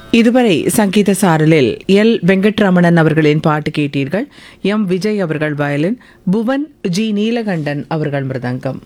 இதுவரை சங்கீத சாரலில் எல் வெங்கட்ரமணன் அவர்களின் பாட்டு கேட்டீர்கள் எம் விஜய் அவர்கள் வயலின் புவன் ஜி நீலகண்டன் அவர்கள் மிருதங்கம்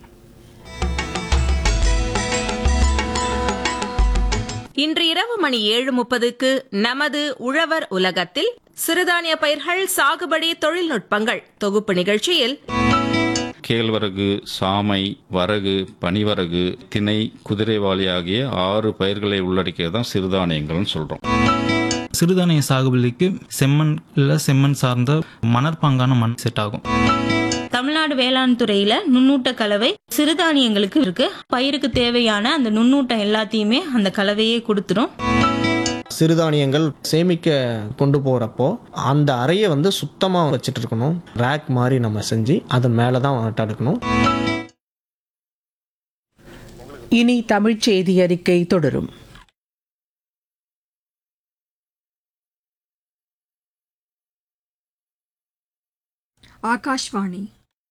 இன்று இரவு மணி ஏழு முப்பதுக்கு நமது உழவர் உலகத்தில் சிறுதானிய பயிர்கள் சாகுபடி தொழில்நுட்பங்கள் தொகுப்பு நிகழ்ச்சியில் கேழ்வரகு சாமை வரகு பனிவரகு திணை குதிரைவாளி ஆகிய ஆறு பயிர்களை உள்ளடக்கியது தான் சிறுதானியங்கள்னு சொல்கிறோம் சிறுதானிய சாகுபடிக்கு செம்மண் இல்லை செம்மண் சார்ந்த மணற்பாங்கான மண் செட் ஆகும் தமிழ்நாடு வேளாண் துறையில நுண்ணூட்ட கலவை சிறுதானியங்களுக்கு இருக்கு பயிருக்கு தேவையான அந்த நுண்ணூட்டம் எல்லாத்தையுமே அந்த கலவையே கொடுத்துரும் சிறுதானியங்கள் சேமிக்க கொண்டு போகிறப்போ அந்த அறையை வந்து சுத்தமாக வச்சுட்டு இருக்கணும் ரேக் மாதிரி நம்ம செஞ்சு அதன் மேலே தான் அடுக்கணும் இனி தமிழ்ச் செய்தி அறிக்கை தொடரும் ஆகாஷ்வாணி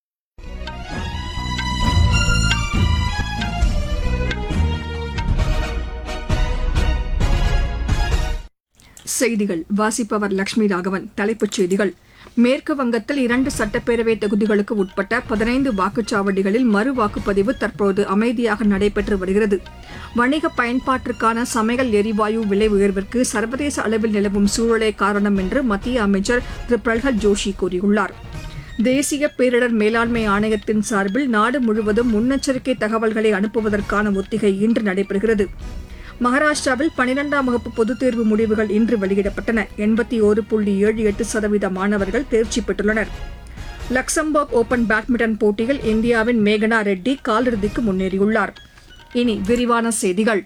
செய்திகள் வாசிப்பவர் லட்சுமி ராகவன் தலைப்புச் செய்திகள் மேற்கு வங்கத்தில் இரண்டு சட்டப்பேரவை தொகுதிகளுக்கு உட்பட்ட பதினைந்து வாக்குச்சாவடிகளில் மறு வாக்குப்பதிவு தற்போது அமைதியாக நடைபெற்று வருகிறது வணிக பயன்பாட்டிற்கான சமையல் எரிவாயு விலை உயர்விற்கு சர்வதேச அளவில் நிலவும் சூழலே காரணம் என்று மத்திய அமைச்சர் திரு பிரல்ஹத் ஜோஷி கூறியுள்ளார் தேசிய பேரிடர் மேலாண்மை ஆணையத்தின் சார்பில் நாடு முழுவதும் முன்னெச்சரிக்கை தகவல்களை அனுப்புவதற்கான ஒத்திகை இன்று நடைபெறுகிறது மகாராஷ்டிராவில் பனிரெண்டாம் வகுப்பு பொதுத் தேர்வு முடிவுகள் இன்று வெளியிடப்பட்டன எண்பத்தி ஒரு புள்ளி ஏழு எட்டு சதவீத மாணவர்கள் தேர்ச்சி பெற்றுள்ளனர் லக்சம்பர்க் ஓபன் பேட்மிண்டன் போட்டியில் இந்தியாவின் மேகனா ரெட்டி காலிறுதிக்கு முன்னேறியுள்ளார் இனி விரிவான செய்திகள்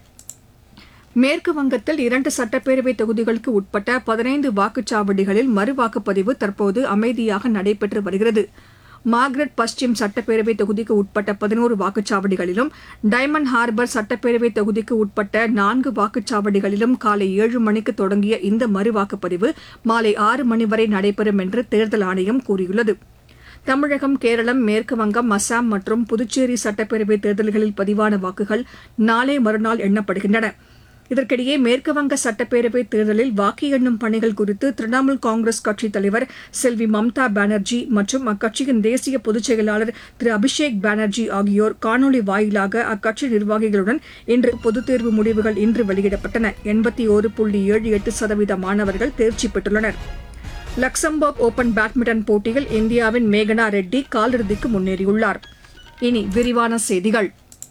மேற்கு வங்கத்தில் இரண்டு சட்டப்பேரவை தொகுதிகளுக்கு உட்பட்ட பதினைந்து வாக்குச்சாவடிகளில் மறு வாக்குப்பதிவு தற்போது அமைதியாக நடைபெற்று வருகிறது மார்க்ரெட் பஸ்டிம் சட்டப்பேரவை தொகுதிக்கு உட்பட்ட பதினோரு வாக்குச்சாவடிகளிலும் டைமண்ட் ஹார்பர் சட்டப்பேரவை தொகுதிக்கு உட்பட்ட நான்கு வாக்குச்சாவடிகளிலும் காலை ஏழு மணிக்கு தொடங்கிய இந்த மறு வாக்குப்பதிவு மாலை ஆறு மணி வரை நடைபெறும் என்று தேர்தல் ஆணையம் கூறியுள்ளது தமிழகம் கேரளம் மேற்கு வங்கம் அசாம் மற்றும் புதுச்சேரி சட்டப்பேரவை தேர்தல்களில் பதிவான வாக்குகள் நாளை மறுநாள் எண்ணப்படுகின்றன இதற்கிடையே மேற்கு வங்க சட்டப்பேரவை தேர்தலில் வாக்கு எண்ணும் பணிகள் குறித்து திரிணாமுல் காங்கிரஸ் கட்சித் தலைவர் செல்வி மம்தா பானர்ஜி மற்றும் அக்கட்சியின் தேசிய பொதுச் செயலாளர் திரு அபிஷேக் பானர்ஜி ஆகியோர் காணொலி வாயிலாக அக்கட்சி நிர்வாகிகளுடன் இன்று பொதுத் தேர்வு முடிவுகள் இன்று வெளியிடப்பட்டன எண்பத்தி ஒரு புள்ளி ஏழு எட்டு சதவீத மாணவர்கள் தேர்ச்சி பெற்றுள்ளனர் லக்சம்பர்க் ஓபன் பேட்மிண்டன் போட்டியில் இந்தியாவின் மேகனா ரெட்டி காலிறுதிக்கு முன்னேறியுள்ளார் இனி விரிவான செய்திகள்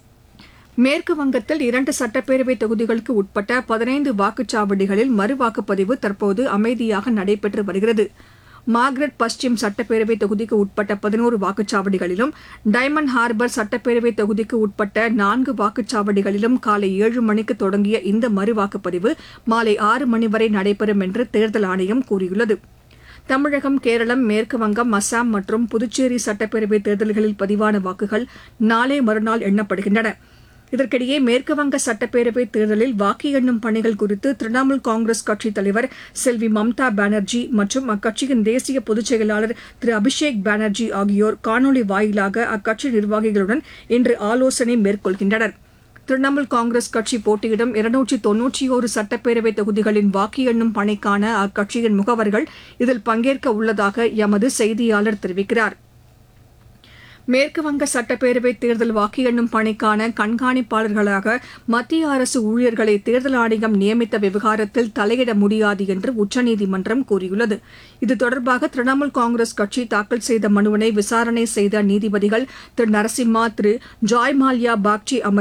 மேற்கு வங்கத்தில் இரண்டு சட்டப்பேரவை தொகுதிகளுக்கு உட்பட்ட பதினைந்து வாக்குச்சாவடிகளில் மறு வாக்குப்பதிவு தற்போது அமைதியாக நடைபெற்று வருகிறது மார்க்ரெட் பஸ்டிம் சட்டப்பேரவை தொகுதிக்கு உட்பட்ட பதினோரு வாக்குச்சாவடிகளிலும் டைமண்ட் ஹார்பர் சட்டப்பேரவை தொகுதிக்கு உட்பட்ட நான்கு வாக்குச்சாவடிகளிலும் காலை ஏழு மணிக்கு தொடங்கிய இந்த மறு வாக்குப்பதிவு மாலை ஆறு மணி வரை நடைபெறும் என்று தேர்தல் ஆணையம் கூறியுள்ளது தமிழகம் கேரளம் மேற்கு வங்கம் அசாம் மற்றும் புதுச்சேரி சட்டப்பேரவை தேர்தல்களில் பதிவான வாக்குகள் நாளை மறுநாள் எண்ணப்படுகின்றன இதற்கிடையே மேற்கு வங்க சட்டப்பேரவை தேர்தலில் வாக்கு எண்ணும் பணிகள் குறித்து திரிணாமுல் காங்கிரஸ் கட்சித் தலைவர் செல்வி மம்தா பானர்ஜி மற்றும் அக்கட்சியின் தேசிய பொதுச் செயலாளர் திரு அபிஷேக் பானர்ஜி ஆகியோர் காணொலி வாயிலாக அக்கட்சி நிர்வாகிகளுடன் இன்று ஆலோசனை மேற்கொள்கின்றனர் திரிணாமுல் காங்கிரஸ் கட்சி போட்டியிடும் இருநூற்றி தொன்னூற்றி ஒரு சட்டப்பேரவை தொகுதிகளின் வாக்கு எண்ணும் பணிக்கான அக்கட்சியின் முகவர்கள் இதில் பங்கேற்க உள்ளதாக எமது செய்தியாளர் தெரிவிக்கிறார் மேற்கு வங்க சட்டப்பேரவை தேர்தல் வாக்கு எண்ணும் பணிக்கான கண்காணிப்பாளர்களாக மத்திய அரசு ஊழியர்களை தேர்தல் ஆணையம் நியமித்த விவகாரத்தில் தலையிட முடியாது என்று உச்சநீதிமன்றம் கூறியுள்ளது இது தொடர்பாக திரிணாமுல் காங்கிரஸ் கட்சி தாக்கல் செய்த மனுவினை விசாரணை செய்த நீதிபதிகள் திரு நரசிம்மா திரு ஜாய் மால்யா பாக்சி அமர்